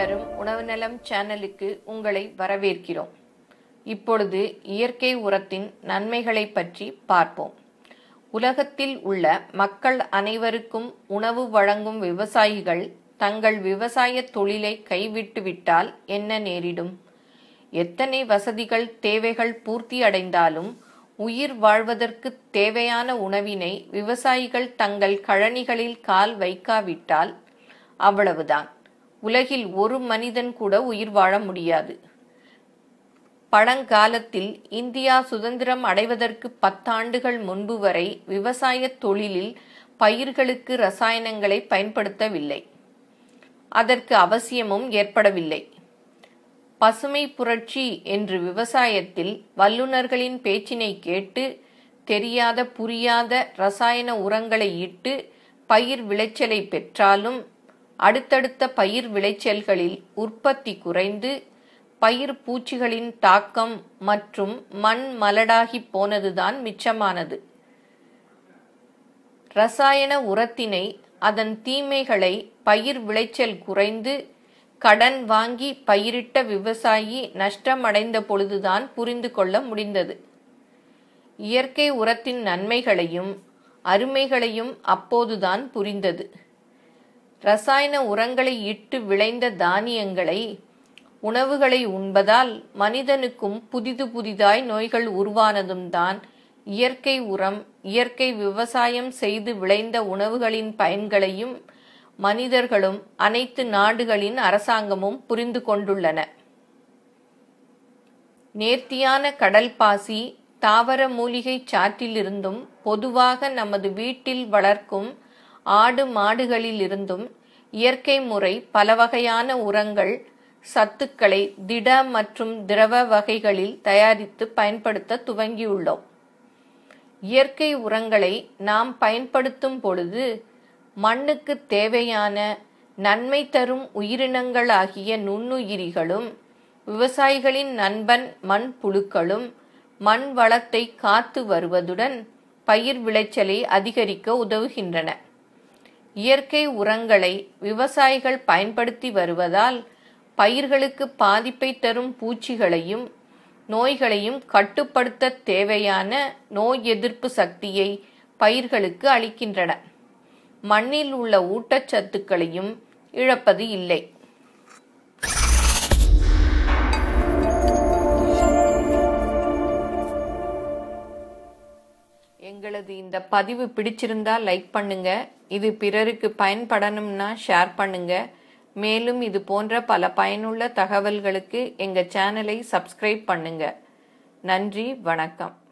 தரும் உணவு நலம் சேனலுக்கு உங்களை வரவேற்கிறோம் இப்பொழுது இயற்கை உரத்தின் நன்மைகளை பற்றி பார்ப்போம் உலகத்தில் உள்ள மக்கள் அனைவருக்கும் உணவு வழங்கும் விவசாயிகள் தங்கள் விவசாய தொழிலை கைவிட்டுவிட்டால் என்ன நேரிடும் எத்தனை வசதிகள் தேவைகள் பூர்த்தி அடைந்தாலும் உயிர் வாழ்வதற்கு தேவையான உணவினை விவசாயிகள் தங்கள் கழனிகளில் கால் வைக்காவிட்டால் அவ்வளவுதான் உலகில் ஒரு மனிதன் கூட உயிர் வாழ முடியாது பழங்காலத்தில் இந்தியா சுதந்திரம் அடைவதற்கு பத்தாண்டுகள் முன்பு வரை விவசாய தொழிலில் பயிர்களுக்கு ரசாயனங்களை பயன்படுத்தவில்லை அதற்கு அவசியமும் ஏற்படவில்லை பசுமை புரட்சி என்று விவசாயத்தில் வல்லுநர்களின் பேச்சினை கேட்டு தெரியாத புரியாத ரசாயன உரங்களை இட்டு பயிர் விளைச்சலை பெற்றாலும் அடுத்தடுத்த பயிர் விளைச்சல்களில் உற்பத்தி குறைந்து பயிர் பூச்சிகளின் தாக்கம் மற்றும் மண் மலடாகி போனதுதான் மிச்சமானது ரசாயன உரத்தினை அதன் தீமைகளை பயிர் விளைச்சல் குறைந்து கடன் வாங்கி பயிரிட்ட விவசாயி நஷ்டமடைந்த பொழுதுதான் புரிந்து கொள்ள முடிந்தது இயற்கை உரத்தின் நன்மைகளையும் அருமைகளையும் அப்போதுதான் புரிந்தது ரசாயன உரங்களை இட்டு விளைந்த தானியங்களை உணவுகளை உண்பதால் மனிதனுக்கும் புதிது புதிதாய் நோய்கள் உருவானதும் தான் இயற்கை உரம் இயற்கை விவசாயம் செய்து விளைந்த உணவுகளின் பயன்களையும் மனிதர்களும் அனைத்து நாடுகளின் அரசாங்கமும் புரிந்து கொண்டுள்ளன நேர்த்தியான கடல் பாசி தாவர மூலிகை சாற்றிலிருந்தும் பொதுவாக நமது வீட்டில் வளர்க்கும் ஆடு மாடுகளிலிருந்தும் இயற்கை முறை பல வகையான உரங்கள் சத்துக்களை திட மற்றும் திரவ வகைகளில் தயாரித்து பயன்படுத்த துவங்கியுள்ளோம் இயற்கை உரங்களை நாம் பயன்படுத்தும் பொழுது மண்ணுக்கு தேவையான நன்மை தரும் உயிரினங்களாகிய நுண்ணுயிரிகளும் விவசாயிகளின் நண்பன் மண் புழுக்களும் மண் வளத்தை காத்து வருவதுடன் பயிர் விளைச்சலை அதிகரிக்க உதவுகின்றன இயற்கை உரங்களை விவசாயிகள் பயன்படுத்தி வருவதால் பயிர்களுக்கு பாதிப்பை தரும் பூச்சிகளையும் நோய்களையும் கட்டுப்படுத்த தேவையான நோய் எதிர்ப்பு சக்தியை பயிர்களுக்கு அளிக்கின்றன மண்ணில் உள்ள ஊட்டச்சத்துக்களையும் இழப்பது இல்லை எங்களது இந்த பதிவு பிடிச்சிருந்தா லைக் பண்ணுங்க இது பிறருக்கு பயன்படணும்னா ஷேர் பண்ணுங்க மேலும் இது போன்ற பல பயனுள்ள தகவல்களுக்கு எங்க சேனலை சப்ஸ்கிரைப் பண்ணுங்க நன்றி வணக்கம்